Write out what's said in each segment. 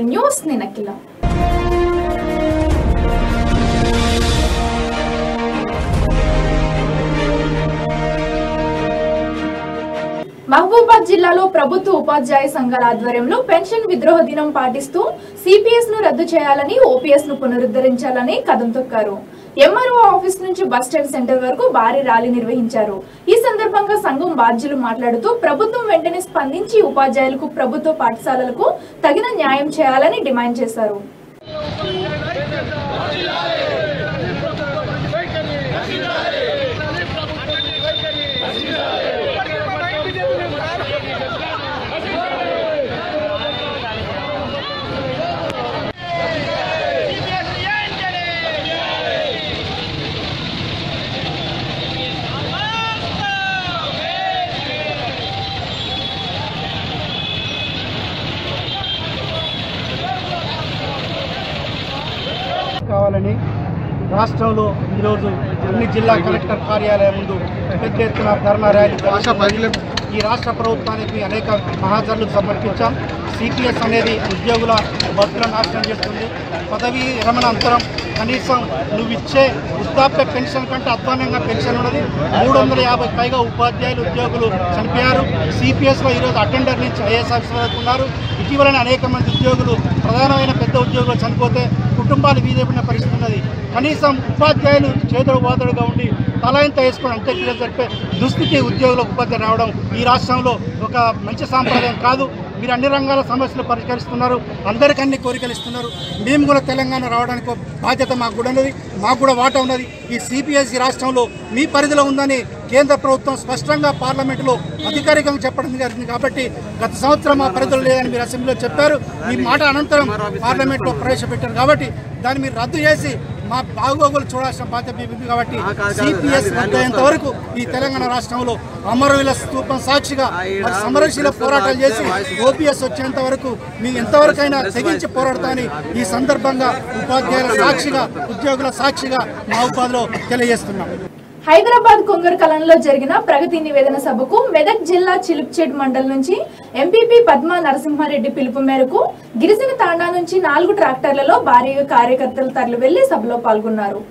Nine news నినకిల Mahabubabad జిల్లాలో ప్రభుత్వ ఉపాధ్యాయ సంఘాల ఆధ్వర్యంలో పెన్షన్ విద్రోహ దినం పాటిస్తూ సిపిఎస్ ను రద్దు చేయాలని ఓపీఎస్ ను పునరుద్ధరించాలని కదం తొక్కారు ఎంఆర్ఓ ఆఫీస్ నుంచి బస్ స్టాండ్ సెంటర్ వరకు భారీ ర్యాలీ నిర్వహించారు ఈ సందర్భంగా సంఘం బాధ్యులు మాట్లాడుతూ ప్రభుత్వం వెంటనే స్పందించి ఉపాధ్యాయులకు ప్రభుత్వ పాఠశాలలకు తగిన న్యాయం చేయాలని డిమాండ్ చేశారు కావాలని రాష్ట్రంలో ఈరోజు అన్ని జిల్లా కలెక్టర్ కార్యాలయం ముందు పెద్ద ఎత్తున ధర్నా ర్యాలీ జరుగుతుంది. ఈ రాష్ట్ర ప్రభుత్వానికి అనేక మహాజర్లు సమర్పించాం సిపిఎస్ అనేది ఉద్యోగుల భద్ర నాశనం చేస్తుంది పదవీ విరమణ అంతరం కనీసం నువ్వు ఇచ్చే వృద్ధాప్య పెన్షన్ కంటే అధ్వానంగా పెన్షన్ ఉన్నది మూడు వందల యాభై పైగా ఉపాధ్యాయులు ఉద్యోగులు చనిపోయారు సిపిఎస్లో ఈరోజు అటెండర్ నుంచి ఐఏఎస్ ఆఫీసర్ వరకు ఉన్నారు ఇటీవలనే అనేక మంది ఉద్యోగులు ప్రధానమైన పెద్ద ఉద్యోగులు చనిపోతే కుటుంబాలు వీధైపోయిన పరిస్థితి ఉన్నది కనీసం ఉపాధ్యాయులు చేతుడు వాదుడుగా ఉండి తల ఇంత వేసుకొని అంత్యక్రియలు జరిపే దుస్థితి ఉద్యోగులకు ఉపాధ్యాయులు రావడం ఈ రాష్ట్రంలో ఒక మంచి సాంప్రదాయం కాదు మీరు అన్ని రంగాల సమస్యలు పరిష్కరిస్తున్నారు అందరికీ అన్ని కోరికలు ఇస్తున్నారు మేము కూడా తెలంగాణ రావడానికి ఒక బాధ్యత మాకు కూడా ఉన్నది మాకు కూడా వాటా ఉన్నది ఈ సిపిఎస్ ఈ రాష్ట్రంలో మీ పరిధిలో ఉందని కేంద్ర ప్రభుత్వం స్పష్టంగా పార్లమెంటులో అధికారికంగా చెప్పడం జరిగింది కాబట్టి గత సంవత్సరం మా పరిధిలో లేదని మీరు అసెంబ్లీలో చెప్పారు మీ మాట అనంతరం పార్లమెంట్లో ప్రవేశపెట్టారు కాబట్టి దాన్ని మీరు రద్దు చేసి మా బాగోగులు చూడాల్సిన బాధ్యత మీకు ఉంది కాబట్టి సిపిఎస్ రద్దు అయ్యేంత వరకు ఈ తెలంగాణ రాష్ట్రంలో అమరవీల స్తూపం సాక్షిగా మరి సమరశీల పోరాటాలు చేసి ఓపీఎస్ వచ్చేంత వరకు మీ ఎంతవరకైనా తెగించి పోరాడతామని ఈ సందర్భంగా ఉపాధ్యాయుల సాక్షిగా ఉద్యోగుల సాక్షిగా మహబూబాద్లో తెలియజేస్తున్నాం హైదరాబాద్ కొంగర్ కలంలో జరిగిన ప్రగతి నివేదన సభకు మెదక్ జిల్లా చిలుప్చేడ్ మండల్ నుంచి ఎంపీపీ పద్మా నరసింహారెడ్డి పిలుపు మేరకు గిరిజన తాండా నుంచి నాలుగు ట్రాక్టర్లలో భారీగా కార్యకర్తలు తరలి వెళ్లి సభలో పాల్గొన్నారు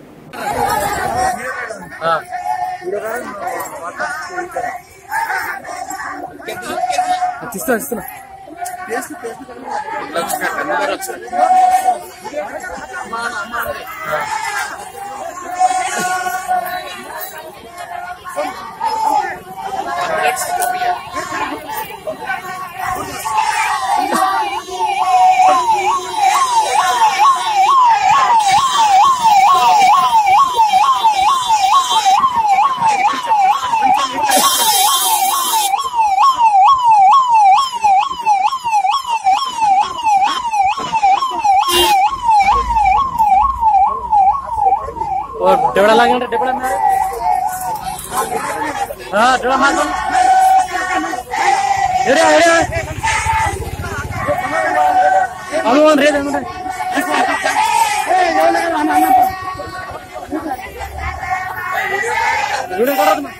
डेवड़ा लागे ना डेवड़ा में हाँ डेवड़ा मार दो अरे अरे अनुमान रे अनुमान वीडियो करो तुम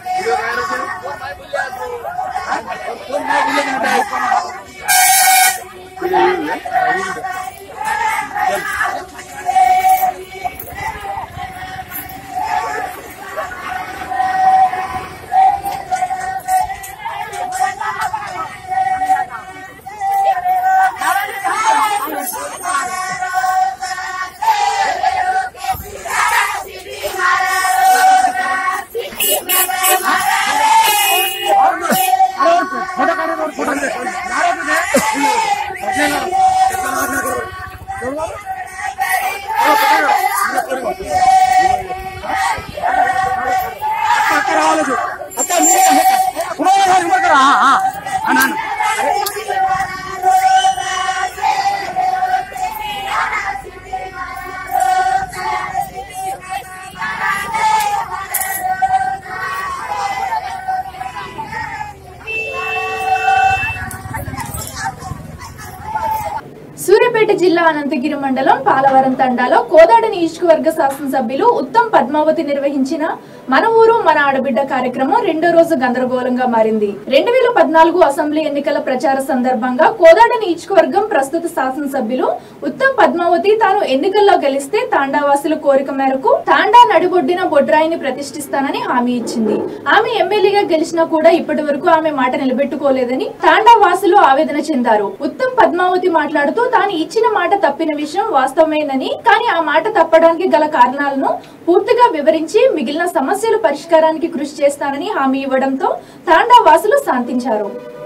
సూర్యాపేట జిల్లా జిల్లా అనంతగిరి మండలం పాలవరం తండాలో కోదాడ నియోజకవర్గ శాసనసభ్యులు ఉత్తమ్ పద్మావతి నిర్వహించిన మన ఊరు మన ఆడబిడ్డ కార్యక్రమం రెండో రోజు గందరగోళంగా మారింది రెండు వేల పద్నాలుగు అసెంబ్లీ ఎన్నికల ప్రచార సందర్భంగా కోదాడ నియోజకవర్గం ప్రస్తుత శాసనసభ్యులు ఉత్తమ్ పద్మావతి తాను ఎన్నికల్లో గెలిస్తే తాండావాసుల కోరిక మేరకు తాండా నడిబొడ్డిన బొడ్రాయిని ప్రతిష్ఠిస్తానని హామీ ఇచ్చింది ఆమె ఎమ్మెల్యేగా గెలిచినా కూడా ఇప్పటి వరకు ఆమె మాట నిలబెట్టుకోలేదని తాండా వాసులు ఆవేదన చెందారు ఉత్తమ్ పద్మావతి మాట్లాడుతూ తాను ఇచ్చిన మాట తప్పిన విషయం వాస్తవమేనని కానీ ఆ మాట తప్పడానికి గల కారణాలను పూర్తిగా వివరించి మిగిలిన సమస్యల పరిష్కారానికి కృషి చేస్తానని హామీ ఇవ్వడంతో తాండా వాసులు శాంతించారు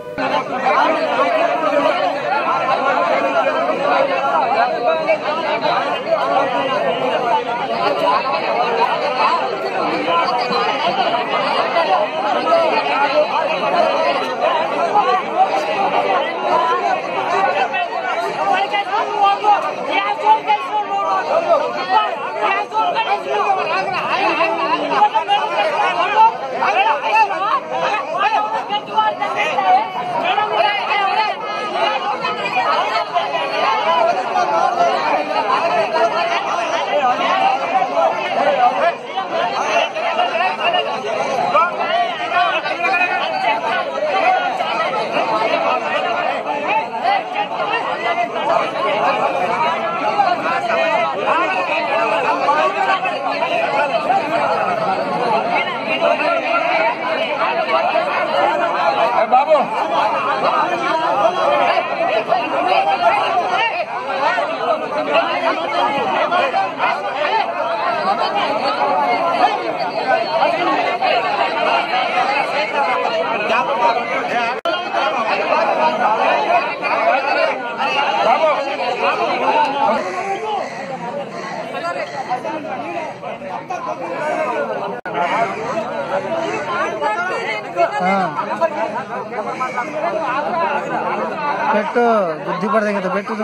పెట్టు బుద్ధి పడదు కదా పెట్టు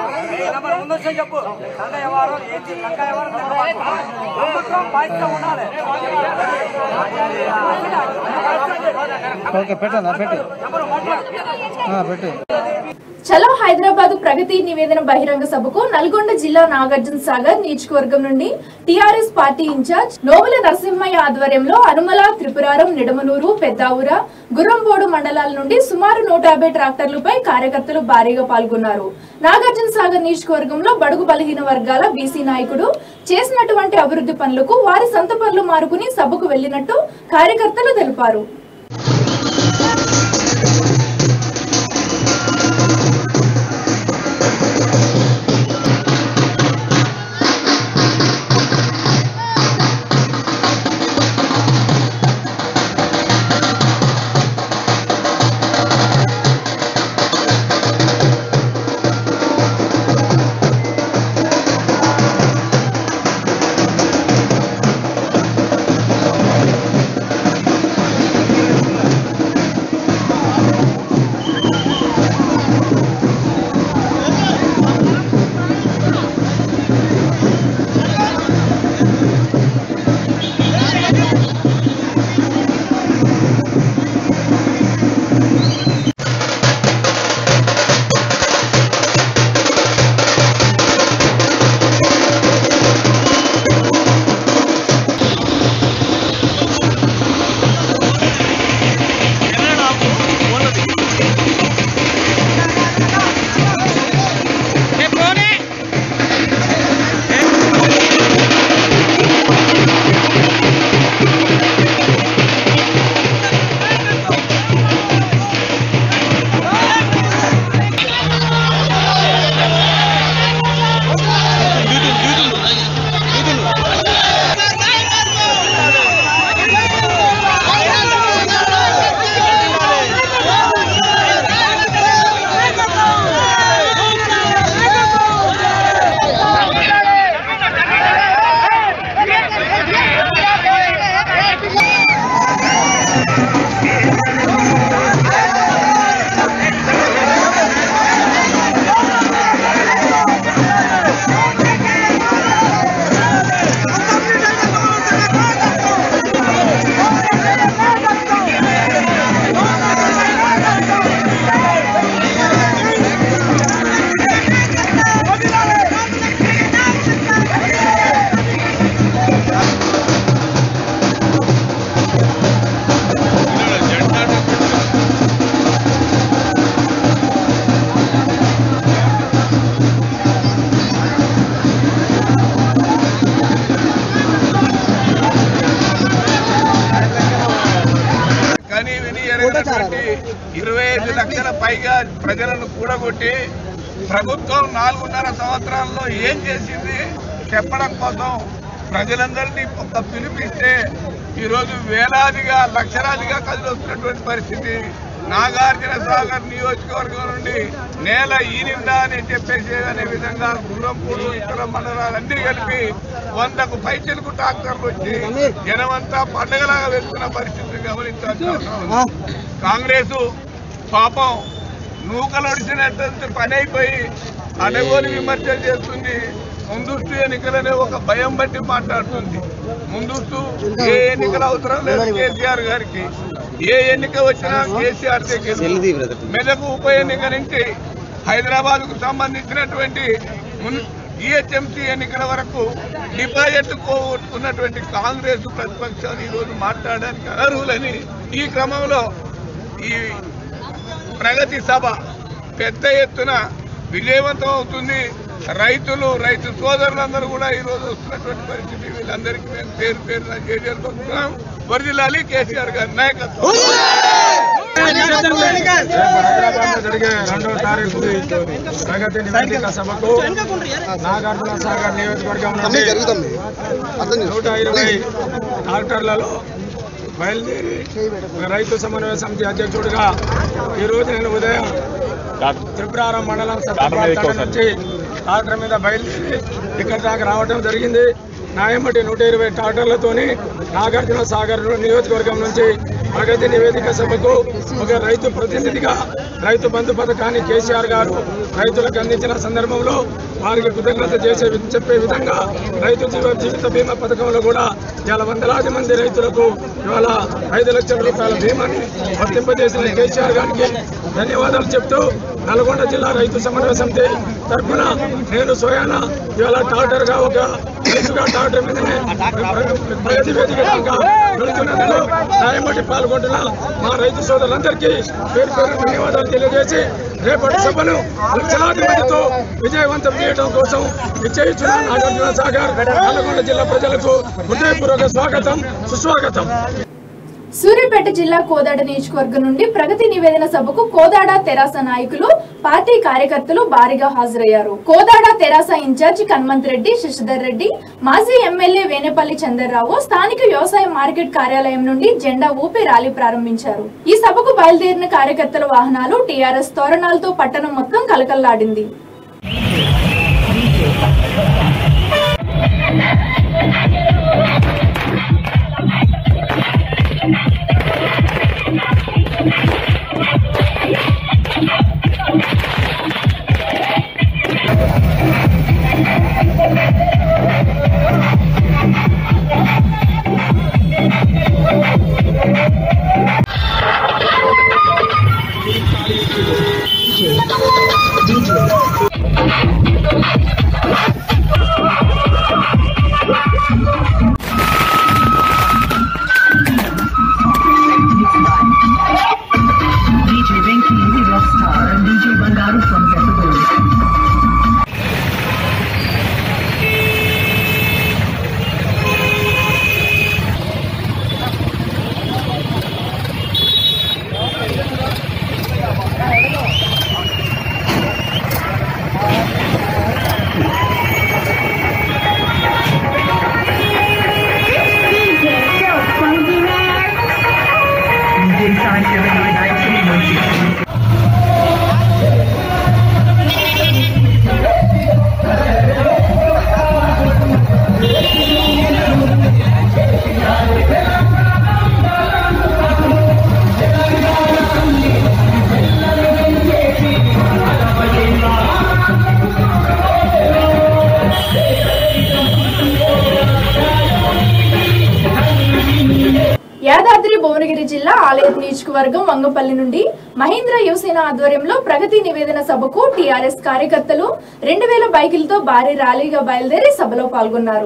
ఓకే పెట్టనా పెట్టు ఆ, పెట్టు చలో హైదరాబాద్ ప్రగతి నివేదన బహిరంగ సభకు నల్గొండ జిల్లా నాగార్జున సాగర్ నియోజకవర్గం నుండి TRS party incharge Nomula Narasimhaiah ఆధ్వర్యంలో అనుమల త్రిపురారం నిడమనూరు పెద్దావుర గుర్రంబోడు మండలాల నుండి సుమారు నూట యాభై ట్రాక్టర్లపై కార్యకర్తలు భారీగా పాల్గొన్నారు నాగార్జున సాగర్ నియోజకవర్గంలో బడుగు బలహీన వర్గాల బీసీ నాయకుడు చేసినటువంటి అభివృద్ధి పనులకు వారి సొంత పనులు మారుకుని సభకు వెళ్లినట్టు కార్యకర్తలు తెలిపారు ఆ పైగా ప్రజలను కూడగొట్టి ప్రభుత్వం నాలుగున్నర సంవత్సరాల్లో ఏం చేసింది చెప్పడం కోసం ప్రజలందరినీ ఒక పిలిపిస్తే ఈరోజు వేలాదిగా లక్షలాదిగా కదిలొస్తున్నటువంటి పరిస్థితి నాగార్జున సాగర్ నియోజకవర్గం నుండి నేల ఈనిందా అని చెప్పేసి అనే విధంగా గుర్రంపూడు ఇతర మండలాలన్నీ కలిపి వందకు పైచలకు ట్రాక్టర్లు వచ్చి జనమంతా పండగలాగా వెళ్తున్న పరిస్థితిని గమనించాల్సిన అవసరం ఉంది. కాంగ్రెస్ పాపం నూకలొడిచినటువంటి పని అయిపోయి అడగోని విమర్శలు చేస్తుంది ముందస్తు ఎన్నికలనే ఒక భయం బట్టి మాట్లాడుతుంది ముందస్తు ఏ ఎన్నికల అవసరం లేదు కేసీఆర్ గారికి ఏ ఎన్నిక వచ్చినా కేసీఆర్ దగ్గర మెదకు ఉప ఎన్నిక నుంచి హైదరాబాద్ కు సంబంధించినటువంటి జిహెచ్ఎంసీ ఎన్నికల వరకు డిపాజిట్ పోగొట్టుకున్నటువంటి కాంగ్రెస్ ప్రతిపక్షాలు ఈ రోజు మాట్లాడడానికి అనర్హులని ఈ క్రమంలో ఈ ప్రగతి సభ పెద్ద ఎత్తున విజయవంతం అవుతుంది రైతులు రైతు సోదరులందరూ కూడా ఈ రోజు వస్తున్నటువంటి పరిస్థితి వీళ్ళందరికీ మేము పేరు పేరున జేజేలు పంపుతున్నాం వరదిల్లాలి కేసీఆర్ గారి నాయకత్వం హైదరాబాద్ జరిగే రెండవ తారీఖు ప్రగతి నివేదిక సభకు నాగార్జున సాగర్ నియోజకవర్గం నుండి నూట ఇరవై ట్రాక్టర్లలో బయలుదేరి ఒక రైతు సమన్వయ సమితి అధ్యక్షుడిగా ఈరోజు నేను ఉదయం త్రిపురారం మండలం సత్యపాడ నుంచి ట్రాక్టర్ మీద బయలుదేరి ఇక్కడ దాకా రావడం జరిగింది నాయమటి నూట ఇరవై ట్రాక్టర్లతోని నాగార్జున సాగర్ నియోజకవర్గం నుంచి ప్రగతి నివేదిక సభకు ఒక రైతు ప్రతినిధిగా రైతు బంధు పథకాన్ని కేసీఆర్ గారు రైతులకు అందించిన సందర్భంలో వారికి కృతజ్ఞత చేసే వి- చెప్పే విధంగా రైతు జీవ జీవిత బీమా పథకంలో కూడా ఇవాళ వందలాది మంది రైతులకు ఇవాళ ఐదు లక్షల రూపాయల బీమాని వర్తింపజేసిన కేసీఆర్ గారికి ధన్యవాదాలు చెప్తూ నల్గొండ జిల్లా రైతు సమన్వయ సమితి తరఫున నేను స్వయాన ఇవాళ టాటర్ గా ఒక రైతుగా టాటర్ మీదనే ప్రగతి వేదిక దాకా వెళుతున్నందుకు న్యాయమటి పాల్గొంటున్న మా రైతు సోదరులందరికీ పేరు పేరు ధన్యవాదాలు తెలియజేసి రేపటి సభను లక్షలాది మందితో విజయవంతం చేయడం కోసం నిశ్చయించిన నాగార్జున సాగర్ నల్గొండ జిల్లా ప్రజలకు హృదయపూర్వక స్వాగతం సుస్వాగతం సూర్యాపేట జిల్లా కోదాడ నియోజకవర్గం నుండి ప్రగతి నివేదన సభకు కోదాడ తెరాస నాయకులు పార్టీ కార్యకర్తలు భారీగా హాజరయ్యారు కోదాడ తెరాస ఇన్ఛార్జి హనుమంత్ రెడ్డి శశిధర్ రెడ్డి మాజీ ఎమ్మెల్యే వేనేపల్లి చంద్రరావు స్థానిక వ్యవసాయ మార్కెట్ కార్యాలయం నుండి జెండా ఊపి ర్యాలీ ప్రారంభించారు ఈ సభకు బయలుదేరిన కార్యకర్తల వాహనాలు టీఆర్ఎస్ తోరణాలతో పట్టణం మొత్తం కలకల్లాడింది DJ Venky, the rockstar, and DJ Bangaru from Peppergold. DJ Sai 791916. Yadadri Bhuvanagiri జిల్లా ఆలయం నియోజకవర్గం వంగపల్లి నుండి మహీంద్ర యువసేన ఆధ్వర్యంలో ప్రగతి నివేదన సభకు టీఆర్ఎస్ కార్యకర్తలు రెండు వేల బైకులతో భారీ ర్యాలీగా బయలుదేరి సభలో పాల్గొన్నారు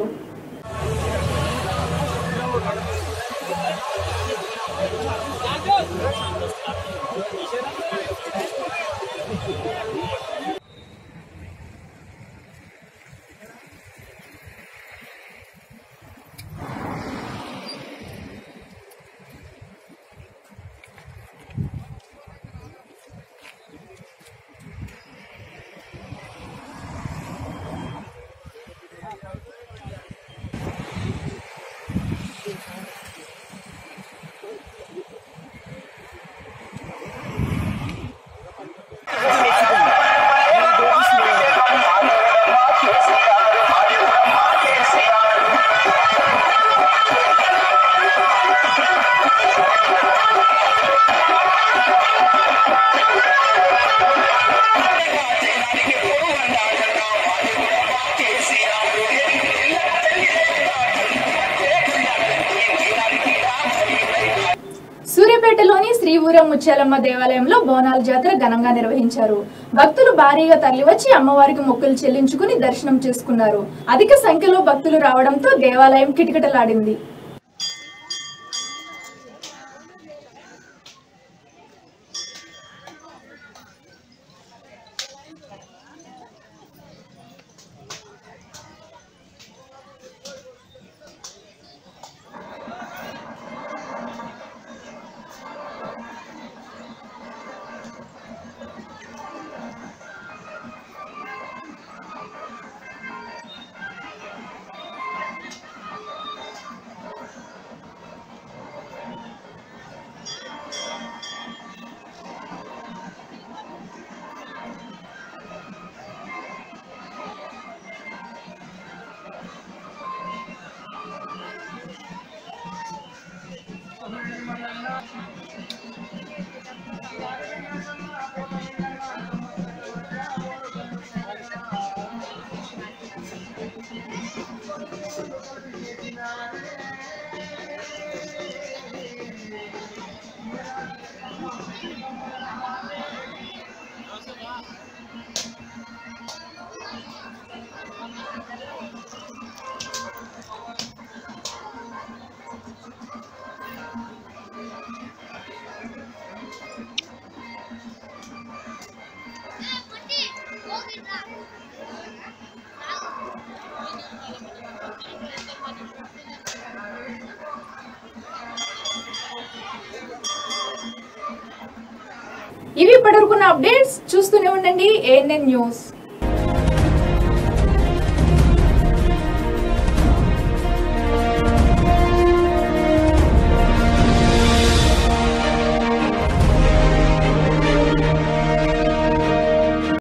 శ్రీ ఊర ముత్యాలమ్మ దేవాలయంలో బోనాల జాతర ఘనంగా నిర్వహించారు భక్తులు భారీగా తరలివచ్చి అమ్మవారికి మొక్కులు చెల్లించుకుని దర్శనం చేసుకున్నారు అధిక సంఖ్యలో భక్తులు రావడంతో దేవాలయం కిటకిటలాడింది ఇవి ఇప్పటివరకున్న అప్డేట్స్ చూస్తూనే ఉండండి ఏఎన్ఎన్ న్యూస్